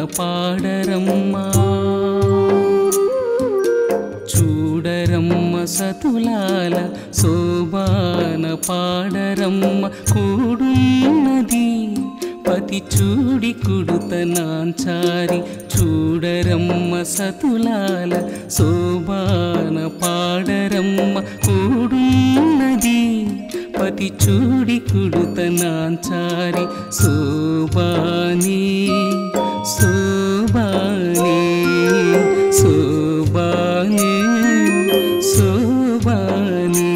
పాడరమ్మా చూడరమ్మ సతులాల శోభాన పాడరమ్మ కూడున్నది పతి చూడి కుడుత నాంచారి చూడరమ్మ సతులాల శోభాన పాడరమ్మ కూడున్నది పతి చూడి కుడుత నాంచారి శోభాని శోభాని శోభాని శోభాని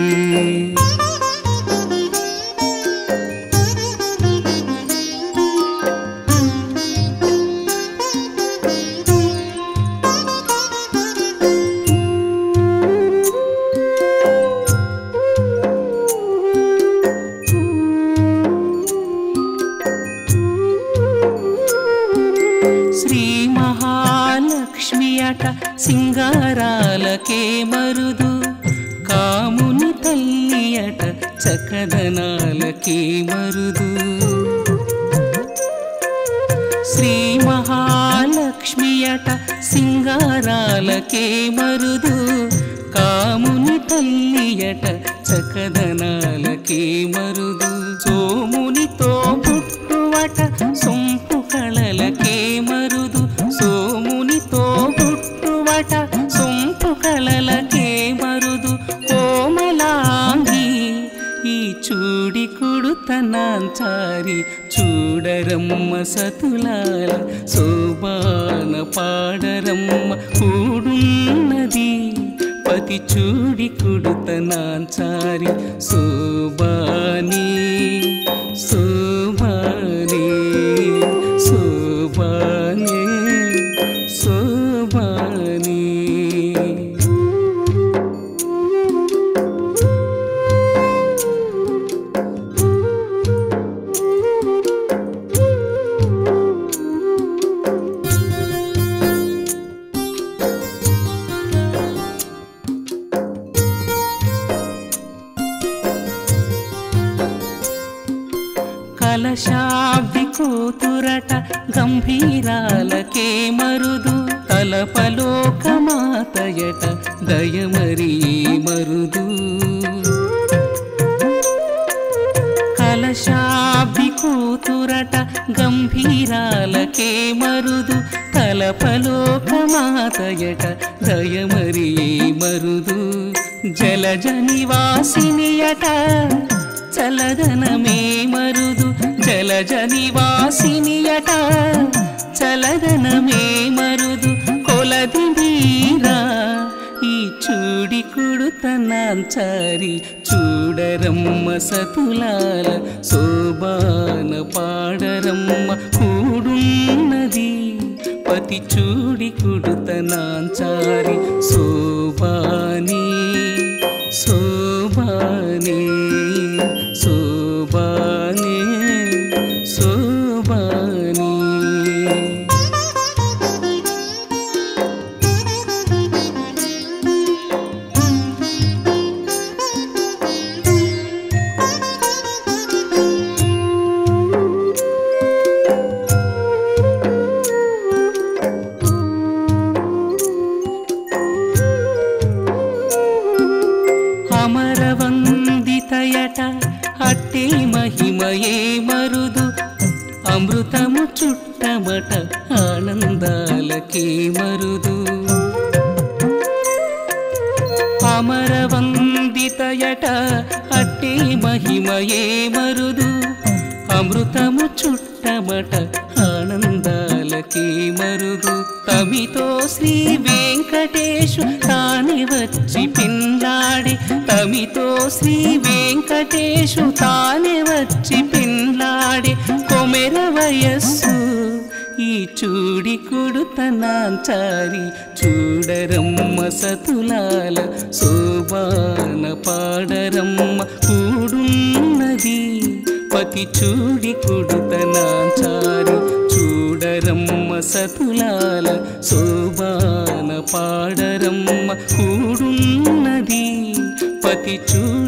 శ్రీ మహాలక్ష్మి అట సింగారాలకే మరుదు కాముని తల్లి అట చకదనాలకే మరుదు శ్రీ మహాలక్ష్మి అట సింగారాలకే మరుదు కాముని తల్లి అట చకదనాలకే మరుదు సోమునితో పుట్టువట సొంపు కళలకే మరుదు సోమునితో పుట్టువట సొంపు కళలకే మరుదు కోమలాంగి ఈ చూడి కుడుతనాంచారి చూడరమ్మ సతులాల శోభాన పాడరమ్మ కూడున్నది పతి చూడి కుడుతనాంచారి శోభాని శోభాని శోభాని శోభాని కలశాబ్ది కూతురట గంభీరాలకే మరుదు తలపలోకమాతయట దయమరీ మరుదు కలశాబ్ది కూతురట గంభీరాలకే మరుదు తలపలోకమాతయట దయమరీ మరుదు జలజ నివాసినియట చలదనమే మరుదు జలజ నివాసినియట చలదనమే మరుదు కొలది మీరా ఈ చూడి కుడుతనాంచారి చూడరమ్మ సతులాల శోభాన పాడరమ్మ కూడున్నది పతి చూడి కుడుతనాంచారి శోభాని శోభాని శోభాని శోభాని అమరవందితయట అట్టే మహిమయే మరుదు అమృతము చుట్టమట ఆనందాలకే మరుదు అమరవందితయట అట్టే మహిమయే మరుదు అమృతము చుట్టమట ఆనందాలకే మరుదు తమితో శ్రీ వెంకటేశు తానే వచ్చి పిల్లాడి తమితో శ్రీ వెంకటేశు తానే వచ్చి పిల్లాడి కొమెర వయస్సు ఈ చూడి కుడుతనాంచారి చూడరమ్మ సతులాల శోభాన పాడరమ్మ కూడున్నది పతి చూడి కుడుతనాంచారి చూడరమ్మ సతులాల శోభాన పాడరమ్మ కూడున్నది పతి చూడి